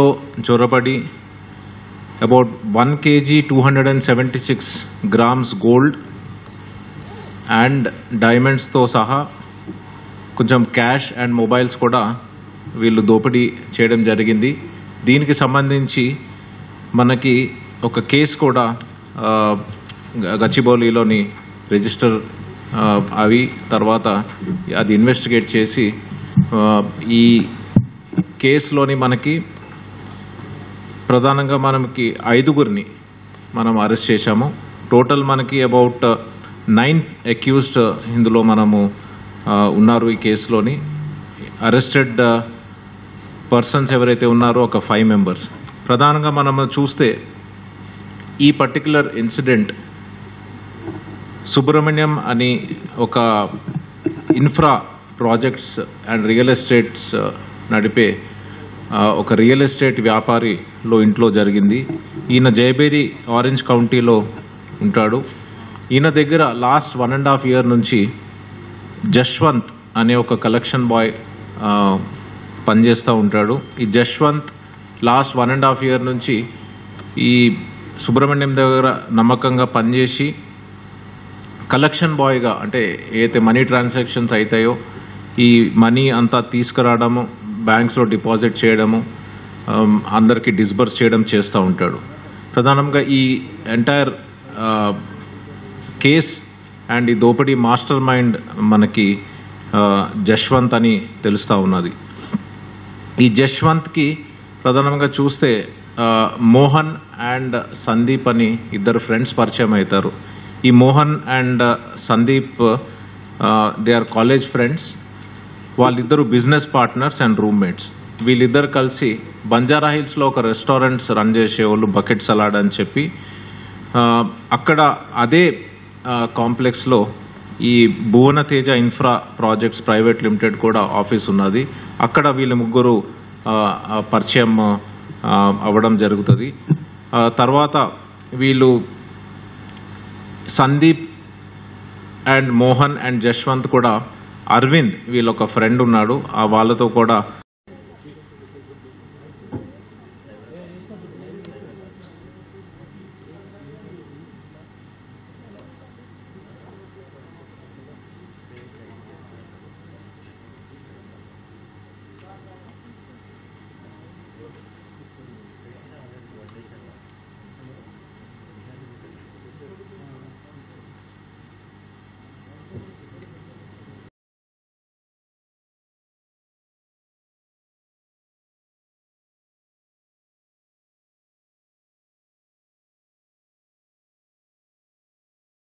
చొరబడి about one KG two hundred and seventy six grams gold and డైమండ్స్తో సహా కొంచెం క్యాష్ అండ్ మొబైల్స్ కూడా వీళ్ళు దోపిడీ చేయడం జరిగింది దీనికి సంబంధించి మనకి ఒక కేసు కూడా ఆ, గ- గచ్చిబౌలిలోని రిజిస్టర్ ఆ, అవి తర్వాత అది ఇన్వెస్టిగేట్ చేసి ఆ, ఈ కేసులోని మనకి ప్రధానంగా మనకి ఐదుగురిని మనం అరెస్ట్ చేశాము టోటల్ మనకి అబౌట్ నైన్ అక్యూజ్డ్ ఇందులో మనము ఆ, ఉన్నారు ఈ కేసులోని అరెస్టెడ్ పర్సన్స్ ఎవరైతే ఉన్నారో ఒక ఫైవ్ మెంబర్స్ ప్రధానంగా మనం చూస్తే ఈ పర్టికులర్ ఇన్సిడెంట్ సుబ్రహ్మణ్యం అని ఒక infra projects and real estates నడిపే ఆ, ఒక రియల్ ఎస్టేట్ వ్యాపారిలో ఇంట్లో జరిగింది ఈయన జయబేరి ఆరెంజ్ కౌంటీలో ఉంటాడు ఈయన దగ్గర last one and half year నుంచి జశ్వంత్ అనే ఒక కలెక్షన్ బాయ్ ఆ, పనిచేస్తూ ఉంటాడు ఈ Jaswanth last one and half year నుంచి ఈ సుబ్రహ్మణ్యం దగ్గర నమ్మకంగా పనిచేసి కలెక్షన్ బాయ్గా అంటే ఏదైతే మనీ ట్రాన్సాక్షన్స్ అవుతాయో ఈ మనీ అంతా తీసుకురావడము బ్యాంక్స్లో డిపాజిట్ చేయడము ఆమ్, అందరికీ డిస్బర్స్ చేయడం చేస్తూ ఉంటాడు ప్రధానంగా ఈ ఎంటైర్ కేస్ అండ్ ఈ దోపిడీ మాస్టర్ మైండ్ మనకి ఆ, జశ్వంత్ అని తెలుస్తూ ఉన్నది ఈ జశ్వంత్కి ప్రధానంగా చూస్తే ఆ, మోహన్ అండ్ సందీప్ అని ఇద్దరు ఫ్రెండ్స్ పరిచయం అవుతారు ఈ Mohan and Sandeep they are college friends వాళ్ళిద్దరు బిజినెస్ పార్ట్నర్స్ అండ్ రూమ్మేట్స్ వీళ్ళిద్దరు కలిసి బంజారా హిల్స్లో ఒక రెస్టారెంట్స్ రన్ చేసేవాళ్ళు బకెట్ సలాడ్ అని చెప్పి ఆ, అక్కడ అదే ఆ, కాంప్లెక్స్లో ఈ Bhuvana Teja infra projects private limited కూడా ఆఫీస్ ఉన్నది అక్కడ వీళ్ళ ముగ్గురు ఆ, ఆ, పరిచయం ఆ, అవ్వడం జరుగుతుంది ఆ, తర్వాత వీళ్ళు సందీప్ అండ్ మోహన్ అండ్ జశ్వంత్ కూడా అరవింద్ వీళ్ళొక ఫ్రెండ్ ఉన్నాడు ఆ వాళ్ళతో కూడా